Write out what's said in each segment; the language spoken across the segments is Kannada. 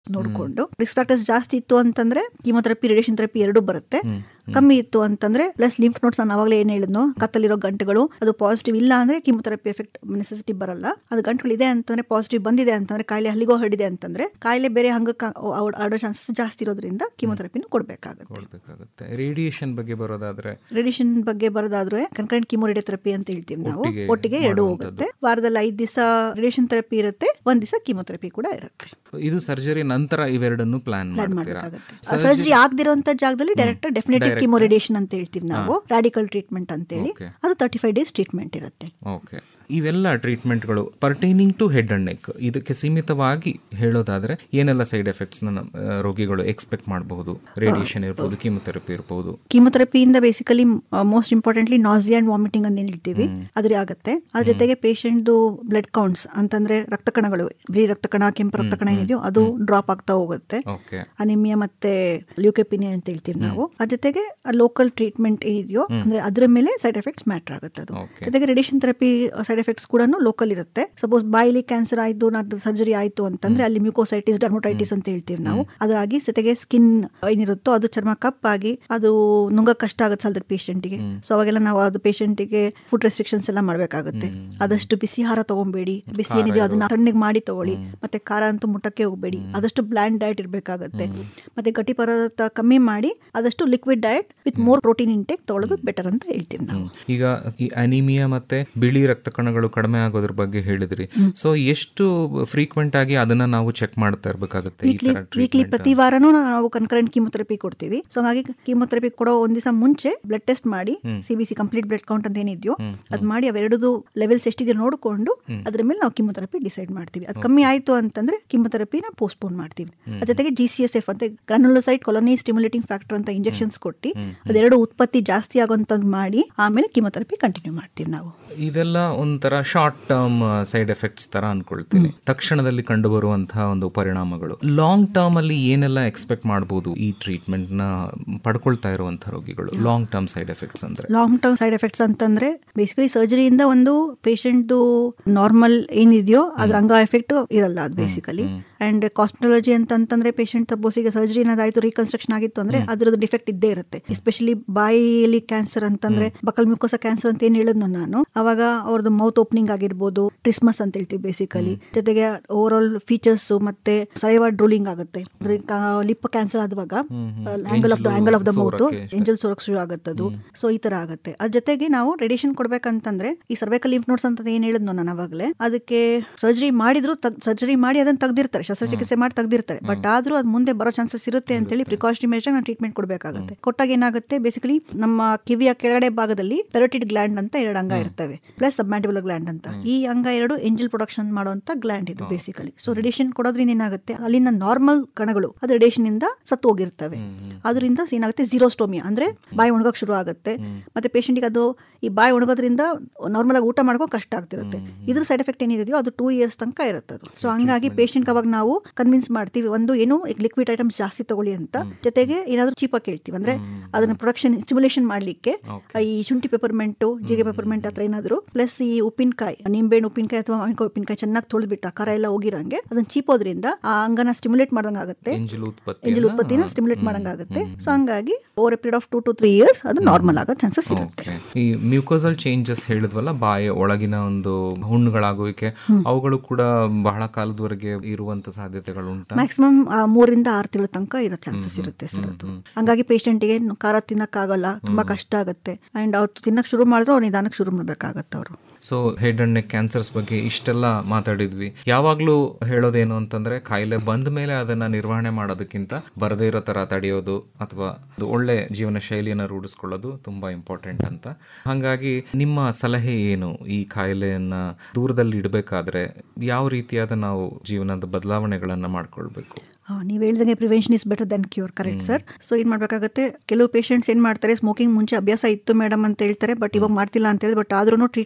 ನೋಡ್ಕೊಂಡು ರಿಸ್ಕ್ ಫ್ಯಾಕ್ಟರ್ಸ್ ಜಾಸ್ತಿ ಇತ್ತು ಅಂತಂದ್ರೆ ಕೀಮೋಥೆರಪಿ ರೇಡಿಯೇಷನ್ ಥೆರಪಿ ಎರಡು ಬರುತ್ತೆ ಕಮ್ಮಿ ಇತ್ತು ಅಂತಂದ್ರೆ ಪ್ಲಸ್ ಲಿಂಫ್ ನೋಟ್ಸ್ ನಾನು ಅವಾಗಲೇ ಏನ್ ಹೇಳಿದ್ನೋ ಕತ್ತಲಿರೋ ಗಂಟುಗಳು ಅದು ಪಾಸಿಟಿವ್ ಇಲ್ಲ ಅಂದ್ರೆ ಕೀಮೋಥೆರಪಿ ಎಫೆಕ್ಟ್ ನೆಸೆಸಿಟಿ ಬರಲ್ಲ ಅದು ಗಂಟುಗಳು ಇದೆ ಅಂತಂದ್ರೆ ಪಾಸಿಟಿವ್ ಬಂದಿದೆ ಅಂತಂದ್ರೆ ಕಾಯಿಲೆ ಹಲ್ಲಿಗೋ ಹರಡಿದೆ ಅಂತಂದ್ರೆ ಕಾಯಿಲೆ ಬೇರೆ ಹಂಗಕ್ಕೆ ಆಡೋ ಚಾನ್ಸಸ್ ಜಾಸ್ತಿ ಇರೋದ್ರಿಂದ ಕೀಮೋಥೆರಪಿನ ಕೊಡಬೇಕಾಗುತ್ತೆ ಕೊಡ್ಬೇಕಾಗುತ್ತೆ ರೇಡಿಯೇಷನ್ ಬಗ್ಗೆ ಬರೋದಾದ್ರೆ ರೇಡಿಯೇಷನ್ ಬಗ್ಗೆ ಬರೋದಾದ್ರೆ ಕನ್ಕರೆಂಟ್ ಕೀಮೋ ರೇಡಿಯೋಥೆರಪಿ ಅಂತ ಹೇಳ್ತೀವಿ ನಾವು ಒಟ್ಟಿಗೆ ಒಟ್ಟಿಗೆ ಎರಡು ಹೋಗುತ್ತೆ ವಾರದಲ್ಲಿ ಐದ್ ದಿವಸ ರೇಡಿಯೇಷನ್ ಥೆರಪಿ ಇರುತ್ತೆ ಒಂದ್ ದಿವಸ ಕೀಮೋಥೆರಪಿ ಕೂಡ ಇರುತ್ತೆ ಇದು ಸರ್ಜರಿ ನಂತರ ಇವೆರಡನ್ನು ಪ್ಲಾನ್ ಪ್ಲಾನ್ ಮಾಡ್ತೀರಾ ಮಾಡಬೇಕಾಗುತ್ತೆ ಸರ್ಜರಿ ಆಗದಿರೋಂಥ ಜಾಗದಲ್ಲಿ ಡೈರೆಕ್ಟ್ ಡೆಫಿನೆಟಿವ್ ಕೀಮೋ ರೇಡಿಯೇಷನ್ ಅಂತ ಹೇಳ್ತೀವಿ ನಾವು ರಾಡಿಕಲ್ ಟ್ರೀಟ್ಮೆಂಟ್ ಅಂತ ಹೇಳಿ Okay. ಅದು ತರ್ಟಿ ಫೈವ್ ಡೇಸ್ ಟ್ರೀಟ್ಮೆಂಟ್ ಇರುತ್ತೆ ಓಕೆ ಇವೆಲ್ಲ ಟ್ರೀಟ್ಮೆಂಟ್ಗಳು pertaining to head and neck ಇದಕ್ಕೆ ಸೀಮಿತವಾಗಿ ಹೇಳೋದಾದ್ರೆ ಏನೆಲ್ಲ ಸೈಡ್ ಎಫೆಕ್ಟ್ಸ್ ರೋಗಿಗಳು ಎಕ್ಸ್ಪೆಕ್ಟ್ ಮಾಡಬಹುದು ರೇಡಿಯೇಷನ್ ಇರ್ಬೋದು ಕೀಮೊಥೆರಪಿ ಇರ್ಬೋದು ಕೀಮೋಥೆರಪಿಯಿಂದ basically most importantly nausea and vomiting ಅಂತ ಏನ್ ಹೇಳ್ತೀವಿ ಅದ್ರ ಆಗುತ್ತೆ ಅದ್ರ ಜೊತೆಗೆ ಪೇಷಂಟ್ದು ಬ್ಲಡ್ ಕೌಂಟ್ಸ್ ಅಂತಂದ್ರೆ ರಕ್ತ ಕಣಗಳು ಬಿಳಿ ರಕ್ತ ಕಣ ಕೆಂಪು ರಕ್ತ ಕಣ ಏನಿದೆಯೋ ಅದು ಡ್ರಾಪ್ ಆಗ್ತಾ ಹೋಗುತ್ತೆ ಓಕೆ ಅನಿಮಿಯಾ ಮತ್ತೆ ಲ್ಯೂಕೆಪಿನಿಯಾ ಅಂತ ಹೇಳ್ತೀವಿ ನಾವು ಅದ್ರ ಜೊತೆಗೆ ಲೋಕಲ್ ಟ್ರೀಟ್ಮೆಂಟ್ ಏನಿದೆಯೋ ಅಂದ್ರೆ ಅದ್ರ ಮೇಲೆ ಸೈಡ್ ಎಫೆಕ್ಟ್ಸ್ ಮ್ಯಾಟರ್ ಆಗುತ್ತೆ ಅದು Okay. ಜೊತೆಗೆ ರೇಡಿಯೇಷನ್ ಥೆರಪಿ ಸೈಡ್ ಎಫೆಕ್ಟ್ಸ್ ಕೂಡ ಲೋಕಲ್ ಇರುತ್ತೆ ಸಪೋಸ್ ಬಾಯಿಲಿ ಕ್ಯಾನ್ಸರ್ ಆಯ್ತು ನಾಡ್ದು ಸರ್ಜರಿ ಆಯ್ತು ಅಂತಂದ್ರೆ ಅಲ್ಲಿ ಮ್ಯೂಕೋಸೈಟಿಸ್ ಡರ್ಮೋಟೈಟಿಸ್ ಅಂತ ಹೇಳ್ತೀವಿ ನಾವು ಅದ್ರಾಗಿ ಜೊತೆಗೆ ಸ್ಕಿನ್ ಏನಿರುತ್ತೋ ಅದು ಚರ್ಮ ಕಪ್ಪಾಗಿ ಅದು ನುಂಗ ಕಷ್ಟ ಆಗುತ್ತೆ ಸಲ್ದ ಪೇಷಂಟಿಗೆ ಸೊ ಅವಾಗೆಲ್ಲ ನಾವು ಅದು ಪೇಷಂಟಿಗೆ ಫುಡ್ ರೆಸ್ಟ್ರಿಕ್ಷನ್ಸ್ ಎಲ್ಲ ಮಾಡಬೇಕಾಗುತ್ತೆ ಆದಷ್ಟು ಬಿಸಿ ಆಹಾರ ತಗೊಂಬೇಡಿ ಬಿಸಿ ಏನಿದೆಯೋ ಅದನ್ನ ತಣ್ಣಗೆ ಮಾಡಿ ತಗೊಳ್ಳಿ ಮತ್ತೆ ಖಾರ ಅಂತೂ ಮುಟ್ಟಕ್ಕೆ ಹೋಗಬೇಡಿ ಆದಷ್ಟು ಬ್ಲ್ಯಾಂಡ್ ಡಯಟ್ ಇರಬೇಕಾಗುತ್ತೆ ಮತ್ತೆ ಗಟ್ಟಿ ಪದಾರ್ಥ ಕಮ್ಮಿ ಮಾಡಿ ಆದಷ್ಟು liquid diet with more protein intake ತಗೊಳ್ಳೋದು ಬೆಟರ್ ಅಂತ ಹೇಳ್ತೀವಿ ನಾವು ಈಗ ಈ ಅನಿಮಿಯಾ ಮತ್ತೆ ಬಿಳಿ ರಕ್ತ ಕಣಗಳು ಕಡಿಮೆ ಆಗೋದ್ರ ಬಗ್ಗೆ ಹೇಳಿದ್ರಿ ಸೊ ಎಷ್ಟು ಫ್ರೀಕ್ವೆಂಟ್ ಆಗಿ ಅದನ್ನ ನಾವು ಚೆಕ್ ಮಾಡ್ತಾ ಇರ್ಬೇಕಾಗುತ್ತೆ ಈ ವೀಕ್ಲಿ ತರ ವೀಕ್ಲಿ ಟ್ರೀಟ್ಮೆಂಟ್ ಪ್ರತಿ ವಾರನೂ ನಾವು ಕನ್ಕರೆಂಟ್ ಕೀಮೋಥೆರಪಿ ಕೊಡ್ತೀವಿ ಸೊ ಹಾಗಾಗಿ ಕೀಮೋಥೆರಪಿ ಕೊಡೋ ಒಂದ್ ದಿವಸ ಮುಂಚೆ ಬ್ಲಡ್ ಟೆಸ್ಟ್ ಮಾಡಿ C B C complete blood count ಅಂತ ಏನಿದೆಯೋ ಅದ್ ಮಾಡಿ ಅವೆರಡದು ಲೆವೆಲ್ಸ್ ಎಷ್ಟಿದೆ ನೋಡಿಕೊಂಡು ಅದ್ರ ಮೇಲೆ ನಾವು ಕೀಮೋಥೆರಪಿ ಡಿಸೈಡ್ ಮಾಡ್ತೀವಿ ಅದು ಕಮ್ಮಿ ಆಯ್ತು ಅಂತಂದ್ರೆ ಕೀಮೋಥೆರಪಿನ ಪೋಸ್ಟ್ಪೋನ್ ಮಾಡ್ತೀವಿ ಅದ್ರ ಜೊತೆಗೆ ಜಿ ಸಿ ಎಸ್ ಎಫ್ ಅಂತ ಗ್ರಾನುಲೋಸೈಡ್ ಕೊಲನಿ ಸ್ಟಿಮ್ಯುಲೇಟಿಂಗ್ ಫ್ಯಾಕ್ಟರ್ ಅಂತ ಇಂಜೆಕ್ಷನ್ಸ್ ಕೊಟ್ಟು ಅದೆರಡು ಉತ್ಪತ್ತಿ ಜಾಸ್ತಿ ಆಗೋಂಥದ್ದು ಮಾಡಿ ಆಮೇಲೆ ಕೀಮೋಥೆರಪಿ ಕಂಟಿನ್ಯೂ ಮಾಡ್ತೀವಿ ನಾವು ಇದೆಲ್ಲ ಒಂಥರ ಶಾರ್ಟ್ ಟರ್ಮ್ ಸೈಡ್ ಎಫೆಕ್ಟ್ಸ್ ತರ ಅನ್ಕೊಳ್ತೀನಿ ತಕ್ಷಣದಲ್ಲಿ ಕಂಡು ಬರುವಂತಹ ಒಂದು ಪರಿಣಾಮಗಳು ಲಾಂಗ್ ಟರ್ಮ್ ಅಲ್ಲಿ ಏನೆಲ್ಲ ಎಕ್ಸ್ಪೆಕ್ಟ್ ಮಾಡಬಹುದು ಈ ಟ್ರೀಟ್ಮೆಂಟ್ ನ ಪಡ್ಕೊಳ್ತಾ ಇರುವಂತಹ ರೋಗಿಗಳು ಲಾಂಗ್ ಟರ್ಮ್ ಸೈಡ್ ಎಫೆಕ್ಟ್ಸ್ ಅಂದ್ರೆ ಲಾಂಗ್ ಟರ್ಮ್ ಸೈಡ್ ಎಫೆಕ್ಟ್ಸ್ ಅಂತಂದ್ರೆ ಬೇಸಿಕಲಿ ಸರ್ಜರಿಯಿಂದ ಒಂದು ಪೇಷಂಟ್ದು ನಾರ್ಮಲ್ ಏನಿದೆಯೋ ಅದ್ರ ಅಂಗ ಎಫೆಕ್ಟ್ ಇರಲ್ಲ ಅದು ಬೇಸಿಕಲಿ ಅಂಡ್ ಕಾಸ್ಮೆಟಾಲಜಿ ಅಂತಂತಂದ್ರೆ ಪೇಷಂಟ್ ಸಪೋಸ್ ಈಗ ಸರ್ಜರಿ ಏನಾದಾಯ್ತು ರೀಕನ್ಸ್ಟ್ರಕ್ಷನ್ ಆಗಿತ್ತು ಅಂದ್ರೆ ಅದ್ರದ್ದು ಡಿಫೆಕ್ಟ್ ಇದ್ದೇ ಇರುತ್ತೆ ಎಸ್ಪೆಷಲಿ ಬಾಯಿಯಲ್ಲಿ ಕ್ಯಾನ್ಸರ್ ಅಂತಂದ್ರೆ ಬಕಲ್ ಮ್ಯೂಕೋಸ ಕ್ಯಾನ್ಸರ್ ಅಂತ ಏನ್ ಹೇಳಿದ್ನು ನಾನು ಅವಾಗ ಅವ್ರದ್ದು ಮೌತ್ ಓಪನಿಂಗ್ ಆಗಿರ್ಬೋದು ಟ್ರಿಸ್ಮಸ್ ಅಂತ ಹೇಳ್ತೀವಿ ಬೇಸಿಕಲಿ ಜೊತೆಗೆ ಓವರ್ ಆಲ್ ಫೀಚರ್ಸ್ ಮತ್ತೆ ಸೈವ ಡ್ರೂಲಿಂಗ್ ಆಗುತ್ತೆ ಲಿಪ್ ಕ್ಯಾನ್ಸರ್ ಆದವಾಗ angle of the angle of the mouth ಏಂಜಲ್ ಸೋರಕ್ ಶುರು ಆಗುತ್ತದು ಸೊ ಈ ತರ ಆಗುತ್ತೆ ಅದ್ರ ಜೊತೆಗೆ ನಾವು ರೇಡಿಯೇಷನ್ ಕೊಡ್ಬೇಕಂತಂದ್ರೆ ಈ ಸರ್ವೈಕಲ್ ಲಿಂಫ್ ನೋಟ್ಸ್ ಅಂತ ಏನ್ ಹೇಳಿದ್ನೋ ನಾನು ಅವಾಗಲೇ ಅದಕ್ಕೆ ಸರ್ಜರಿ ಮಾಡಿದ್ರು ಸರ್ಜರಿ ಮಾಡಿ ಅದನ್ನ ತೆಗ್ದಿರ್ತಾರೆ ಶಸ್ತ್ರಚಿಕಿತ್ಸೆ ಮಾಡಿ ತೆಗ್ದಿರ್ತಾರೆ ಬಟ್ ಆದ್ರೂ ಅದು ಮುಂದೆ ಬರೋ ಚಾನ್ಸಸ್ ಇರುತ್ತೆ ಅಂತೇಳಿ ಪ್ರಿಕಾಷನರಿ ಮೆಜರ್ ನಾವು ಟ್ರೀಟ್ಮೆಂಟ್ ಕೊಡಬೇಕಾಗುತ್ತೆ ಕೊಟ್ಟಾಗ ಏನಾಗುತ್ತೆ ಬೇಸಿಕಲಿ ನಮ್ಮ ಕಿವಿಯ ಕೆಳಗಡೆ ಭಾಗದಲ್ಲಿ ಪೆರೋಟಿಡ್ ಗ್ಲ್ಯಾಂಡ್ ಅಂತ ಎರಡು ಅಂಗ ಇರ್ತವೆ ಪ್ಲಸ್ ಸಬ್ಮ್ಯಾಂಟಿಬುಲರ್ ಗ್ಲ್ಯಾಂಡ್ ಅಂತ ಈ ಅಂಗ ಎರಡು ಎಂಜಿಲ್ ಪ್ರೊಡಕ್ಷನ್ ಮಾಡುವಂತ ಗ್ಲ್ಯಾಂಡ್ ಇದು ಬೇಸಿಕಲಿ ಸೊ ರೇಡಿಯೇಷನ್ ಕೊಡೋದ್ರಿಂದ ಏನಾಗುತ್ತೆ ಅಲ್ಲಿನ ನಾರ್ಮಲ್ ಕಣಗಳು ಅದು ರೇಡಿಯೇಷನ್ ಇಂದ ಸತ್ತು ಹೋಗಿರ್ತವೆ ಅದರಿಂದ ಏನಾಗುತ್ತೆ ಝೀರೋಸ್ಟೋಮಿಯಾ ಅಂದ್ರೆ ಬಾಯಿ ಒಣಗಕ್ ಶುರು ಆಗುತ್ತೆ ಮತ್ತೆ ಪೇಷಂಟ್ಗೆ ಅದು ಈ ಬಾಯಿ ಒಣಗೋದ್ರಿಂದ ನಾರ್ಮಲ್ ಆಗಿ ಊಟ ಮಾಡ್ಕೋ ಕಷ್ಟ ಆಗ್ತಿರುತ್ತೆ ಇದ್ರ ಸೈಡ್ ಎಫೆಕ್ಟ್ ಏನಿದೆಯೋ ಅದು ಟೂ ಇಯರ್ಸ್ ತನಕ ಇರುತ್ತೆ ಅದು ಸೊ ಹಂಗಾಗಿ ಪೇಷಂಟ್ ಅವಾಗ ನಾವು ಕನ್ವಿನ್ಸ್ ಮಾಡ್ತೀವಿ ಒಂದು ಏನು ಲಿಕ್ವಿಡ್ ಐಟಮ್ಸ್ ಜಾಸ್ತಿ ತಗೊಳ್ಳಿ ಅಂತ ಜೊತೆಗೆ ಏನಾದ್ರು ಚೀಪಾಗಿ ಕೇಳ್ತೀವಿ ಅಂದ್ರೆ ಅದನ್ನ ಪ್ರೊಡಕ್ಷನ್ ಸ್ಟಿಮ್ಯುಲೇಷನ್ ಮಾಡ್ಲಿಕ್ಕೆ ಈ ಶುಂಠಿ ಪೆಪರ್ಮೆಂಟು ಜೀರಿಗೆ ಪೆಪರ್ಮೆಂಟ್ ಹತ್ರ ಏನಾದ್ರು ಪ್ಲಸ್ ಈ ಉಪ್ಪಿನಕಾಯಿ ನಿಂಬೆಹಣ್ಣು ಉಪ್ಪಿನಕಾಯಿ ಅಥವಾ ಮಾವಿನಕಾಯಿ ಉಪ್ಪಿನಕಾಯಿ ಚೆನ್ನಾಗಿ ತೊಳೆದ್ಬಿಟ್ಟು ಆ ಖಾರ ಎಲ್ಲ ಹೋಗಿರಂಗೆ ಅದನ್ನ ಚೀಪೋದ್ರಿಂದ ಆ ಅಂಗನ ಸ್ಟಿಮ್ಯುಲೇಟ್ ಮಾಡ್ದಂಗ್ ಆಗುತ್ತೆ ಎಂಜಲ್ ಉತ್ಪತ್ತಿ ಎಂಜಲ್ ಉತ್ಪತ್ತಿನ ಸ್ಟಿಮ್ಯುಲೇಟ್ ಮಾಡಂಗ್ ಆಗುತ್ತೆ ಸೊ ಹಂಗಾಗಿ over period of two to three years ಅದು ನಾರ್ಮಲ್ ಆಗೋ ಚಾನ್ಸಸ್ ಇರುತ್ತೆ ಈ ಮ್ಯೂಕೋಸಲ್ ಚೇಂಜಸ್ ಹೇಳಿದ್ವಲ್ಲ ಬಾಯ ಒಳಗಿನ ಒಂದು ಹುಣ್ಣುಗಳಾಗುವಿಕೆ ಅವುಗಳು ಕೂಡ ಬಹಳ ಕಾಲದವರೆಗೆ ಇರುವಂತ ಸಾಧ್ಯತೆಗಳು ಉಂಟಾ ಮ್ಯಾಕ್ಸಿಮಮ್ ಮೂರಿಂದ ಆರು ತಿಂಗಳ ತನಕ ಇರೋ ಚಾನ್ಸಸ್ ಇರುತ್ತೆ ಸರ್ ಅದು ಹಂಗಾಗಿ ಪೇಷಂಟಿಗೆ ಖಾರ ತಿನ್ನಕ್ಕಾಗಲ್ಲ ತುಂಬಾ ಕಷ್ಟ ಆಗುತ್ತೆ ಅಂಡ್ ಅವ್ರು ತಿನ್ನಕ್ ಶುರು ಮಾಡಿದ್ರು ಅವ್ರು ನಿಧಾನಕ್ಕೆ ಶುರು ಮಾಡ್ಬೇಕಾಗತ್ತೆ ಅವರು so head and neck cancers ಬಗ್ಗೆ ಇಷ್ಟೆಲ್ಲ ಮಾತಾಡಿದ್ವಿ ಯಾವಾಗ್ಲೂ ಹೇಳೋದೇನು ಅಂತಂದ್ರೆ ಕಾಯಿಲೆ ಬಂದ ಮೇಲೆ ಅದನ್ನ ನಿರ್ವಹಣೆ ಮಾಡೋದಕ್ಕಿಂತ ಬರದೇ ಇರೋ ತರ ತಡೆಯೋದು ಅಥವಾ ಒಂದು ಒಳ್ಳೆ ಜೀವನ ಶೈಲಿಯನ್ನು ರೂಢಿಸ್ಕೊಳ್ಳೋದು ತುಂಬಾ ಇಂಪಾರ್ಟೆಂಟ್ ಅಂತ ಹಾಗಾಗಿ ನಿಮ್ಮ ಸಲಹೆ ಏನು ಈ ಕಾಯಿಲೆಯನ್ನ ದೂರದಲ್ಲಿ ಇಡಬೇಕಾದ್ರೆ ಯಾವ ರೀತಿಯಾದ ನಾವು ಜೀವನದ ಬದಲಾವಣೆಗಳನ್ನ ಮಾಡ್ಕೊಳ್ಬೇಕು ನೀವು ಹೇಳಿದಂಗೆ prevention is better than cure correct sir so ಏನ್ ಮಾಡ್ಬೇಕಾಗುತ್ತೆ ಕೆಲವು ಪೇಷಂಟ್ಸ್ ಏನ್ ಮಾಡ್ತಾರೆ ಸ್ಮೋಕಿಂಗ್ ಮುಂಚೆ ಅಭ್ಯಾಸ ಇತ್ತು ಮೇಡಮ್ ಅಂತ ಹೇಳ್ತಾರೆ ಬಟ್ ಇವಾಗ ಮಾಡ್ತಿಲ್ಲ ಅಂತ ಹೇಳಿ ಬಟ್ ಆದ್ರೂ ಟ್ರೀಟ್ಮೆಂಟ್ ಟೈಮಲ್ಲಿ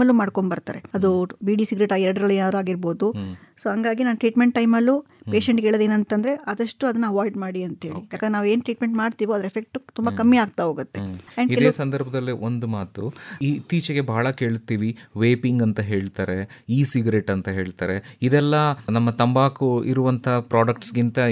ಟೈಮಲ್ಲೂ ಮಾಡ್ಕೊಂಡ್ ಬರ್ತಾರೆ ಅದು ಬಿಡಿ ಸಿಗರೇಟ್ ಎರಡರಲ್ಲಿ ಯಾರು ಆಗಿರ್ಬೋದು ಸೊ ಹಂಗಾಗಿ ನಾನು ಟ್ರೀಟ್ಮೆಂಟ್ ಟೈಮಲ್ಲೂ ಪೇಷಂಟ್ಗೆ ಹೇಳೋದೇನಂತಂದ್ರೆ ಆದಷ್ಟು ಅದನ್ನ ಅವಾಯ್ಡ್ ಮಾಡಿ ಅಂತೇಳಿ ಯಾಕಂದ್ರೆ ನಾವು ಏನು ಟ್ರೀಟ್ಮೆಂಟ್ ಮಾಡ್ತೀವೋ ಅದ್ರ ಎಫೆಕ್ಟ್ ತುಂಬಾ ಕಮ್ಮಿ ಆಗ್ತಾ ಹೋಗುತ್ತೆ ಅಂಡ್ ಇದೇ ಸಂದರ್ಭದಲ್ಲಿ ಒಂದು ಮಾತು ಇತ್ತೀಚೆಗೆ ಬಹಳ ಕೇಳ್ತೀವಿ ವೇಪಿಂಗ್ ಅಂತ ಹೇಳ್ತಾರೆ ಇ ಸಿಗರೇಟ್ ಅಂತ ಹೇಳ್ತಾರೆ ಇದೆಲ್ಲ ನಮ್ಮ ತಂಬಾಕು ಇರುವಂತ ಪ್ರಾಡಕ್ಟ್ಸ್ಗಿಂತ